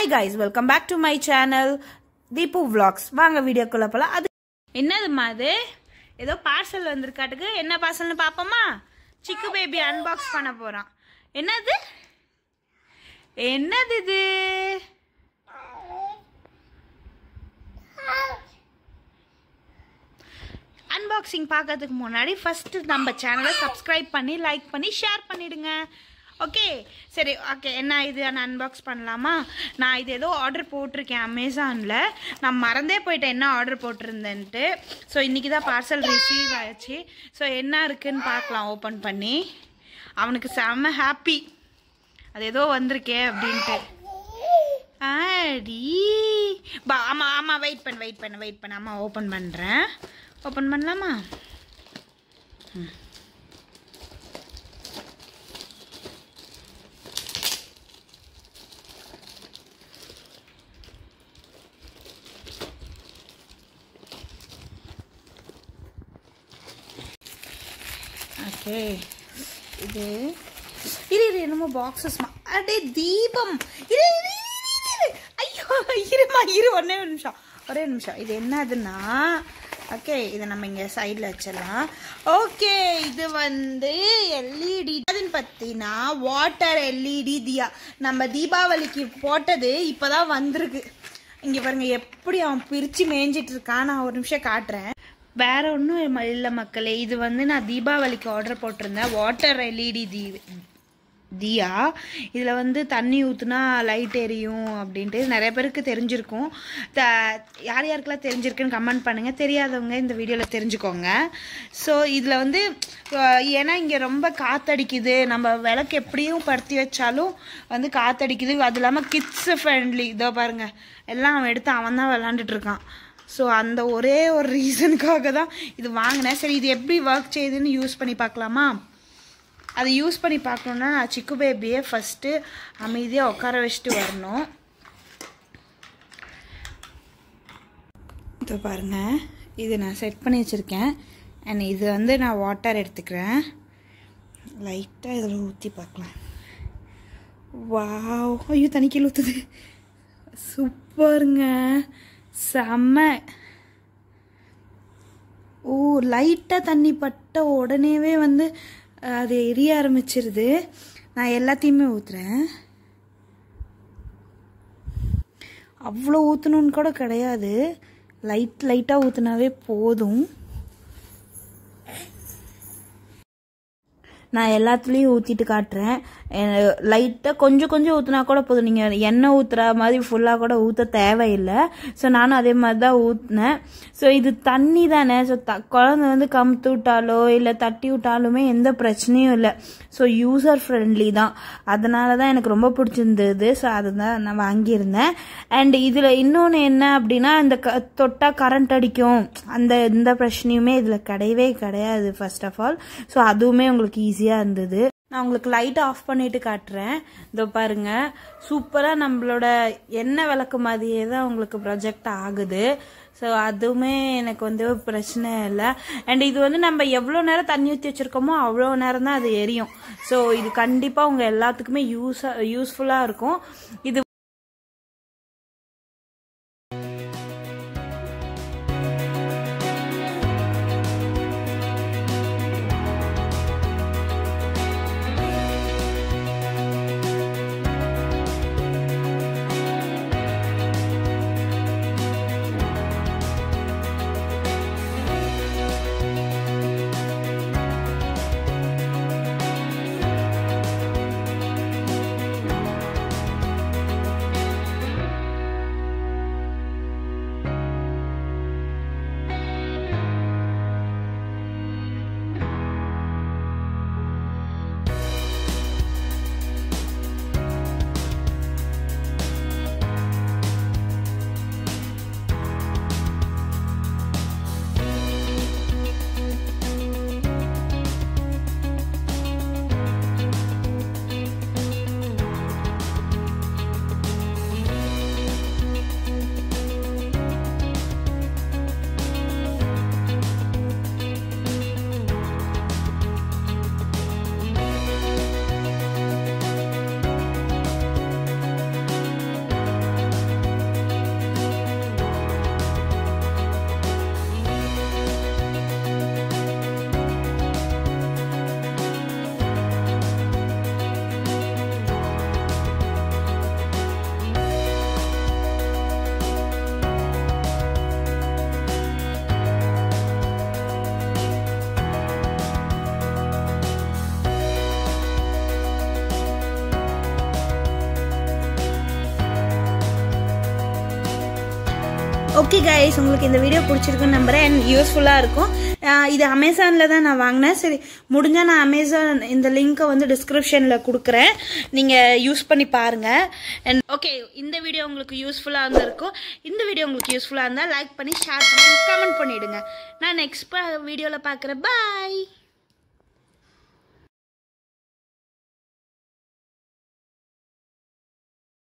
Hi guys welcome back to my channel Deepu vlogs வாங்க வீடியோக்குள்ள போலாம் அது என்னதுமா அது ஏதோ பார்சல் வந்திருக்காட்டுக்கு என்ன பார்சல்னு பார்ப்போமா சிக்கு பேபி அன்பாக்ஸ் பண்ண போறான் என்னது என்னது இது அன்பாக்சிங் பார்க்கறதுக்கு முன்னாடி ஃபர்ஸ்ட் நம்ம சேனலை சப்ஸ்கிரைப் பண்ணி லைக் பண்ணி ஷேர் பண்ணிடுங்க ஓகே சரி ஓகே என்ன இது நான் அன்பாக்ஸ் பண்ணலாமா நான் இது ஏதோ ஆர்டர் போட்டிருக்கேன் அமேசானில் நான் மறந்தே போயிட்டேன் என்ன ஆர்டர் போட்டிருந்தேன்ட்டு ஸோ இன்றைக்கி தான் பார்சல் ரிசீவ் ஆயிடுச்சு ஸோ என்ன இருக்குன்னு பார்க்கலாம் ஓப்பன் பண்ணி அவனுக்கு செம்ம ஹாப்பி அது ஏதோ வந்திருக்கே அப்படின்ட்டு ஆடி பா ஆமாம் ஆமாம் வெயிட் பண்ண வெயிட் பண்ண வெயிட் பண்ண ஆமாம் ஓப்பன் பண்ணுறேன் ஓப்பன் பண்ணலாமா ம். ஓகே இது இரு இரு என்னமோ பாக்ஸஸ் அடே தீபம் இரு இரு, இரு, இரு. ஐயோ இருமா இரு ஒரே ஒரு நிமிஷம் ஒரே ஒரு நிமிஷம் இது என்னதுன்னா ஓகே இதை நம்ம இங்கே சைடில் வச்சிடலாம் ஓகே இது வந்து எல்இடி அதுன்னு பார்த்தீங்கன்னா வாட்டர் எல்இடி தியா நம்ம தீபாவளிக்கு போட்டது இப்போ தான் வந்திருக்கு இங்கே பாருங்க எப்படி அவன் பிரித்து மேய்ஞ்சிட்டு இருக்கான் நான் ஒரு நிமிஷம் காட்டுறேன் வேற ஒன்றும் இல்லை மக்களே இது வந்து நான் தீபாவளிக்கு ஆர்டர் போட்டிருந்தேன் வாட்டர் எல்இடி தீ தியா இதில் வந்து தண்ணி ஊற்றுனா லைட் எரியும் அப்படின்ட்டு நிறைய பேருக்கு தெரிஞ்சிருக்கும் த யார் யாருக்கெல்லாம் தெரிஞ்சிருக்குன்னு கமெண்ட் பண்ணுங்கள் தெரியாதவங்க இந்த வீடியோவில் தெரிஞ்சுக்கோங்க ஸோ இதில் வந்து அஹ், ஏன்னா இங்கே ரொம்ப காத்தடிக்குது நம்ம விளக்கு எப்படியும் படுத்தி வச்சாலும் வந்து காத்தடிக்குது அது இல்லாமல் கிட்ஸ் ஃப்ரெண்ட்லி இதோ பாருங்கள் எல்லாம் அவன் எடுத்து அவன் தான் விளாண்டுட்டு இருக்கான் ஸோ அந்த ஒரே ஒரு ரீசனுக்காக தான் இது வாங்கினேன் சரி இது எப்படி ஒர்க் செய்யுதுன்னு யூஸ் பண்ணி பார்க்கலாமா அதை யூஸ் பண்ணி பார்க்கணுன்னா நான் சிக்கு பேபியை ஃபஸ்ட்டு அமைதியாக உட்கார வச்சுட்டு வரணும் இது பாருங்க இது நான் செட் பண்ணி வச்சுருக்கேன் அண்ட் இது வந்து நான் வாட்டர் எடுத்துக்கிறேன் லைட்டாக இதில் ஊற்றி பார்க்கலாம் வாவ் ஐயோ தண்ணி கீழே ஊற்றுது சூப்பருங்க செம்ம ஓ லைட்டாக தண்ணி பட்ட உடனேவே வந்து அஹ், அது எரிய ஆரம்பிச்சிருது நான் எல்லாத்தையுமே ஊற்றுறேன் அவ்வளோ ஊற்றணுன்னு கூட கிடையாது லைட் லைட்டாக ஊற்றுனாவே போதும் நான் எல்லாத்துலேயும் ஊற்றிட்டு காட்டுறேன் லைட்டாக கொஞ்சம் கொஞ்சம் ஊற்றினா கூட போதும் நீங்கள் எண்ணெய் ஊற்றுற மாதிரி ஃபுல்லாக கூட ஊற்ற தேவையில்லை ஸோ நானும் அதே மாதிரி தான் ஊற்றினேன் ஸோ இது தண்ணி தானே ஸோ த குழந்தை வந்து கமுத்து விட்டாலோ இல்லை தட்டி விட்டாலுமே எந்த பிரச்சனையும் இல்லை ஸோ யூசர் ஃப்ரெண்ட்லி தான் அதனால தான் எனக்கு ரொம்ப பிடிச்சிருந்தது ஸோ அதுதான் நான் வாங்கியிருந்தேன் அண்ட் இதில் இன்னொன்று என்ன அப்படின்னா இந்த க தொட்டால் கரண்ட் அடிக்கும் அந்த எந்த பிரச்சனையுமே இதில் கிடையவே கிடையாது ஃபர்ஸ்ட் ஆஃப் ஆல் ஸோ அதுவுமே உங்களுக்கு ஈஸியாக இருந்தது நான் உங்களுக்கு லைட் ஆஃப் பண்ணிட்டு காட்டுறேன் இதோ பாருங்க சூப்பராக நம்மளோட எண்ணெய் விளக்கு மாதிரியே தான் உங்களுக்கு ப்ரொஜெக்ட் ஆகுது ஸோ அதுவுமே எனக்கு வந்து பிரச்சனை இல்லை அண்ட் இது வந்து நம்ம எவ்வளோ நேரம் தண்ணி ஊற்றி வச்சிருக்கோமோ அவ்வளோ நேரம் தான் அது எரியும் ஸோ இது கண்டிப்பாக உங்கள் எல்லாத்துக்குமே யூஸ் யூஸ்ஃபுல்லாக இருக்கும் இது ஓகே கைஸ் உங்களுக்கு இந்த வீடியோ பிடிச்சிருக்குன்னு நம்புறேன் அண்ட் யூஸ்ஃபுல்லாக இருக்கும் ஆஹ் இது அமேசானில் தான் நான் வாங்கினேன் சரி முடிஞ்சால் நான் அமேசான் இந்த லிங்க்கை வந்து டிஸ்கிரிப்ஷனில் கொடுக்குறேன் நீங்கள் யூஸ் பண்ணி பாருங்கள் அண்ட் ஓகே இந்த வீடியோ உங்களுக்கு யூஸ்ஃபுல்லாக இருந்திருக்கும் இந்த வீடியோ உங்களுக்கு யூஸ்ஃபுல்லாக இருந்தால் லைக் பண்ணி ஷேர் பண்ணி கமெண்ட் பண்ணிவிடுங்க நான் நெக்ஸ்ட் வீடியோவில் பார்க்குறேன் பாய்